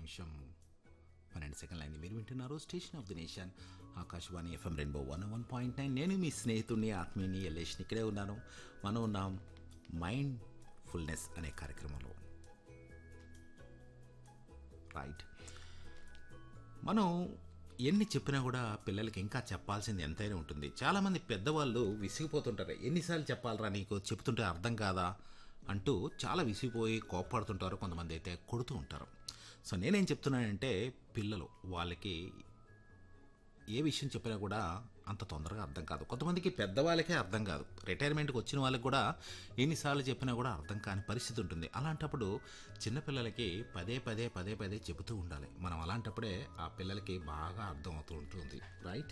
నిమిషం పన్నెండు సెకండ్లు అయింది మీరు వింటున్నారు station of the nation Akashvani FM Rainbow one one point nine నేను మీ స్నేహితుడిని ఆత్మీయుని ఎల్లేష్ని ఇక్కడే ఉన్నాను మనం ఉన్నాం మైండ్ ఫుల్నెస్ అనే కార్యక్రమంలో రైట్ మనం ఎన్ని చెప్పినా కూడా పిల్లలకి ఇంకా చెప్పాల్సింది ఎంతైనా ఉంటుంది చాలామంది పెద్దవాళ్ళు విసిగిపోతుంటారు ఎన్నిసార్లు చెప్పాలరా నీకు చెప్తుంటే అర్థం కాదా అంటూ చాలా విసిగిపోయి కోప్పడుతుంటారు కొంతమంది అయితే కొడుతూ ఉంటారు సో నేనేం చెప్తున్నానంటే పిల్లలు వాళ్ళకి ఏ విషయం చెప్పినా కూడా అంత తొందరగా అర్థం కాదు కొంతమందికి పెద్దవాళ్ళకే అర్థం కాదు రిటైర్మెంట్కి వచ్చిన వాళ్ళకి కూడా ఎన్నిసార్లు చెప్పినా కూడా అర్థం కాని పరిస్థితి ఉంటుంది అలాంటప్పుడు చిన్నపిల్లలకి పదే పదే పదే పదే చెబుతూ ఉండాలి మనం అలాంటప్పుడే ఆ పిల్లలకి బాగా అర్థం అవుతూ ఉంటుంది రైట్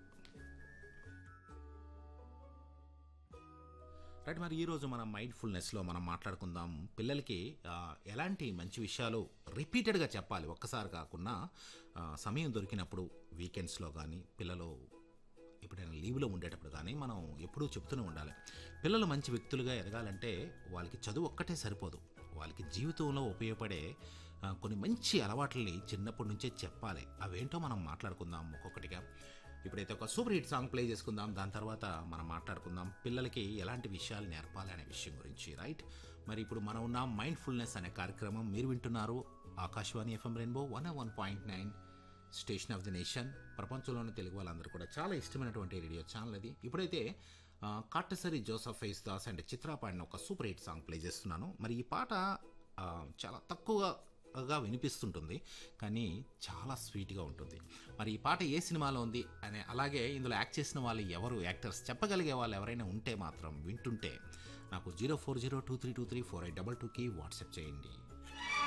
రైట్ మరి ఈరోజు మనం మైండ్ఫుల్నెస్లో మనం మాట్లాడుకుందాం పిల్లలకి ఆ, ఎలాంటి మంచి విషయాలు రిపీటెడ్గా చెప్పాలి ఒక్కసారి కాకుండా ఆ, సమయం దొరికినప్పుడు వీకెండ్స్లో కానీ పిల్లలు ఎప్పుడైనా లీవ్లో ఉండేటప్పుడు కానీ మనం ఎప్పుడూ చెప్తూనే ఉండాలి పిల్లలు మంచి వ్యక్తులుగా ఎదగాలంటే వాళ్ళకి చదువు ఒక్కటే సరిపోదు వాళ్ళకి జీవితంలో ఉపయోగపడే ఆ, కొన్ని మంచి అలవాట్లని చిన్నప్పటి నుంచే చెప్పాలి అవేంటో మనం మాట్లాడుకుందాం ఒక్కొక్కటిగా ఇప్పుడైతే ఒక సూపర్ హిట్ సాంగ్ ప్లే చేసుకుందాం దాని తర్వాత మనం మాట్లాడుకుందాం పిల్లలకి ఎలాంటి విషయాలు నేర్పాలి అనే విషయం గురించి రైట్ మరి ఇప్పుడు మనం ఉన్న మైండ్ఫుల్నెస్ అనే కార్యక్రమం మీరు వింటున్నారు Akashvani FM Rainbow one one point nine station of the nation ప్రపంచంలోని తెలుగు వాళ్ళందరూ కూడా చాలా ఇష్టమైనటువంటి రేడియో ఛానల్ అది ఇప్పుడైతే ఆ, కాటసరి జోసఫ్ ఫైస్ దాస్ అండ్ చిత్ర పాడిన ఒక సూపర్ హిట్ సాంగ్ ప్లే చేస్తున్నాను మరి ఈ పాట ఆ, చాలా తక్కువగా వినిపిస్తుంటుంది కానీ చాలా స్వీట్గా ఉంటుంది మరి ఈ పాట ఏ సినిమాలో ఉంది అనే అలాగే ఇందులో యాక్ట్ చేసిన వాళ్ళు ఎవరు యాక్టర్స్ చెప్పగలిగే వాళ్ళు ఎవరైనా ఉంటే మాత్రం వింటుంటే నాకు zero four zero two three two three four eight double టూకి వాట్సాప్ చేయండి